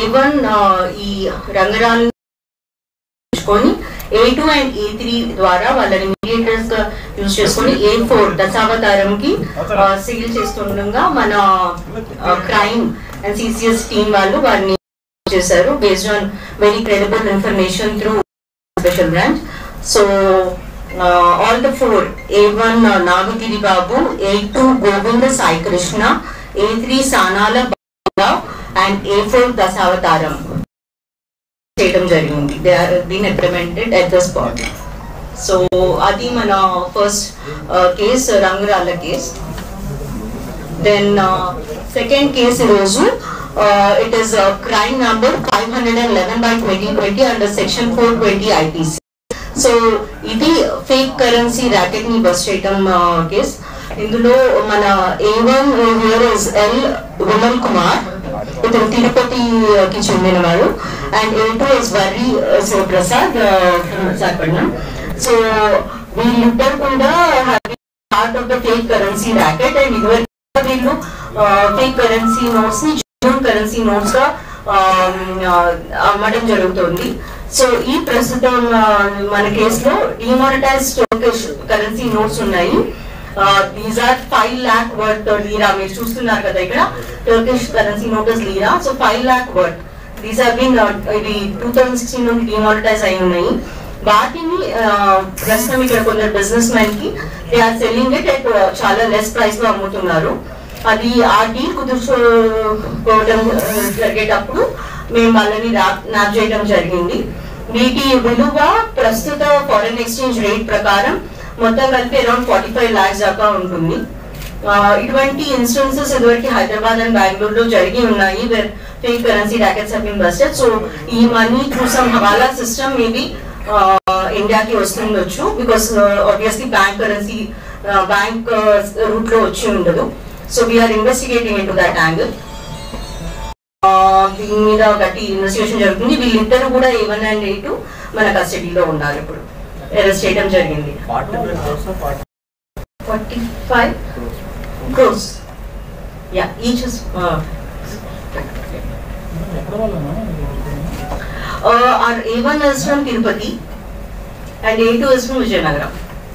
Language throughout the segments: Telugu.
వన్ ఈ రంగరాలు కొని A two and A three ద్వారా వాళ్ళని మీడియేటర్స్ గా యూజ్ చేసుకొని ఏ ఫోర్ దశావతారం కి సీల్ చేస్తుండగా మన క్రైమ్ అండ్ సిసిఎస్ టీం వాళ్ళు వారిని చేశారు based on very credible information through special branch so all the four A one Nagagiri Babu A two Govinda Sai Krishna A three Sanala Baburao and A four దశావతారం చేయడం జరిగింది they are been implemented at the spot so అది మన ఫస్ట్ కేస్ రంగురాళ్ళ కేస్ దెన్ సెకండ్ కేసు ఈరోజు it is crime number five hundred and eleven by twenty twenty under section four twenty IPC so ఇది ఫేక్ కరెన్సీ ర్యాకెట్ ని బస్ చేయడం కేస్ ఇందులో మన A one here is L Vimal Kumar ఇతను తిరుపతికి చెందినవాడు and A two is Varri Sivaprasad Visakhapatnam so వీళ్ళిద్దరు కూడా part of the fake currency racket and ఇదివరకు వీళ్ళు ఫేక్ కరెన్సీ నోట్స్ ని జూన్ కరెన్సీ నోట్స్ గా అమ్మడం జరుగుతుంది సో ఈ ప్రస్తుతం మన కేసులో డిమానిటైజ్ టోకెష్ కరెన్సీ నోట్స్ ఉన్నాయి these are five lakh worth lira మీరు చూస్తున్నారు కదా ఇక్కడ Turkish currency notes lira so five lakh worth these are been ఇవి టూ థౌసండ్ సిక్స్టీన్ నుండి డిమానిటైజ్ అయి ఉన్నాయి వాటిని ప్రస్తుతం ఇక్కడ కొందరు బిజినెస్ మ్యాన్ కి they are selling it at చాలా లెస్ ప్రైస్ లో అమ్ముతున్నారు అది ఆ డీల్ కుదుర్చుకోవడం జరిగేటప్పుడు మేము వాళ్ళని నాప్ చేయడం జరిగింది వీటి విలువ ప్రస్తుత ఫారెన్ ఎక్స్చేంజ్ రేట్ ప్రకారం మొత్తం కలిపి అరౌండ్ ఫార్టీ ఫైవ్ లాక్స్ దాకా ఉంటుంది ఇటువంటి ఇన్స్టెన్సెస్ ఇదివరకు హైదరాబాద్ అండ్ బెంగళూరులో జరిగి ఉన్నాయి where fake currency rackets have been busted so ఈ money through some hawala system maybe ఇండియాకి వస్తుండొచ్చు because obviously bank currency bank route లో వచ్చి ఉండదు so we are investigating into that angle దీని మీద గట్టి ఇన్వెస్టిగేషన్ జరుగుతుంది వీళ్ళిద్దరు కూడా A one and A two మన కస్టడీలో ఉన్నారు ఇప్పుడు అరెస్ట్ చేయడం జరిగింది forty five crores yeah each are A one is from Tirupati and A two is from Vizianagaram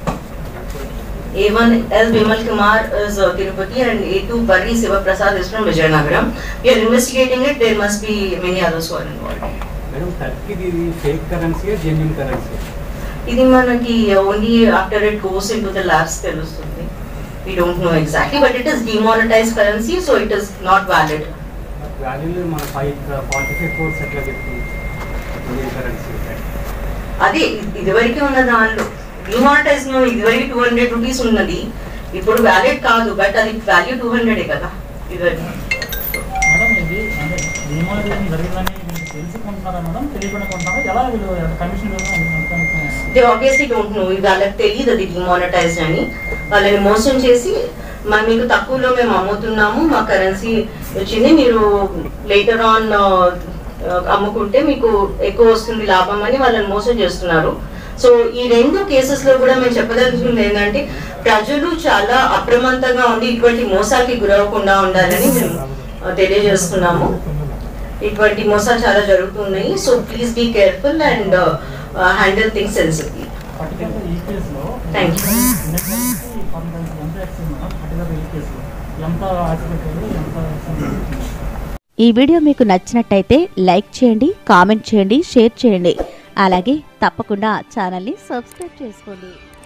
A1 L. Vimal Kumar is uh, Tirupati and A2 Barri Siva Prasad is from Vijayanagaram. We are investigating it. There must be many others who are involved. Madam టర్కీది ఇది ఫేక్ కరెన్సీ జెన్యున్ కరెన్సీ ఇది మనకి only after it goes into the labs తెలుస్తుంది we don't know exactly but it is demonetize currency so it is not valid value మన ఫైవ్ ఫార్టీ ఫైవ్ కోర్స్ ఎట్లా చెప్తుంది ఇండియన్ కరెన్సీ అదే ఇదివరకు ఉన్న దానిలో డిమానిటైజ్ లో ఇదివరకు టూ హండ్రెడ్ రూపీస్ ఉన్నది ఇప్పుడు వ్యాలిడ్ కాదు బట్ అది వాల్యూ టూ హండ్రెడే కదా ఇదివరకు మేడం ఇది అంటే డిమానిటైజేషన్ జరిగిందని మీకు తెలిసి కొంటున్నారా మేడం తెలియకుండా కొంటున్నారా ఎలా వీళ్ళు commission they obviously don't know వాళ్ళకి తెలియదు అది డిమానిటైజ్ అని వాళ్ళని మోసం చేసి మా మీకు తక్కువలో మేము అమ్ముతున్నాము మా కరెన్సీ వచ్చింది మీరు లేటర్ ఆన్ అమ్ముకుంటే మీకు ఎక్కువ వస్తుంది లాభం అని వాళ్ళని మోసం చేస్తున్నారు సో ఈ రెండు కేసెస్ లో కూడా మేము చెప్పదలుచుకుంది ఏంటంటే ప్రజలు చాలా అప్రమత్తంగా ఉండి ఇటువంటి మోసాలకి గురవకుండా ఉండాలని మేము ఆ, తెలియజేస్తున్నాము ఇటువంటి మోసాలు చాలా జరుగుతున్నాయి so please be careful and handle things sensitively particular ఈ కేసులో Thank you. ఎంత యాక్సిడెంట్ మేడం పర్టికులర్ ఈ కేసులో ఎంత యాక్సిడెంట్ ఎంత యాక్సిడెంట్ ఈ వీడియో మీకు నచ్చినట్టయితే లైక్ చేయండి కామెంట్ చేయండి షేర్ చేయండి అలాగే తప్పకుండా ఛానల్ని సబ్స్క్రైబ్ చేసుకోండి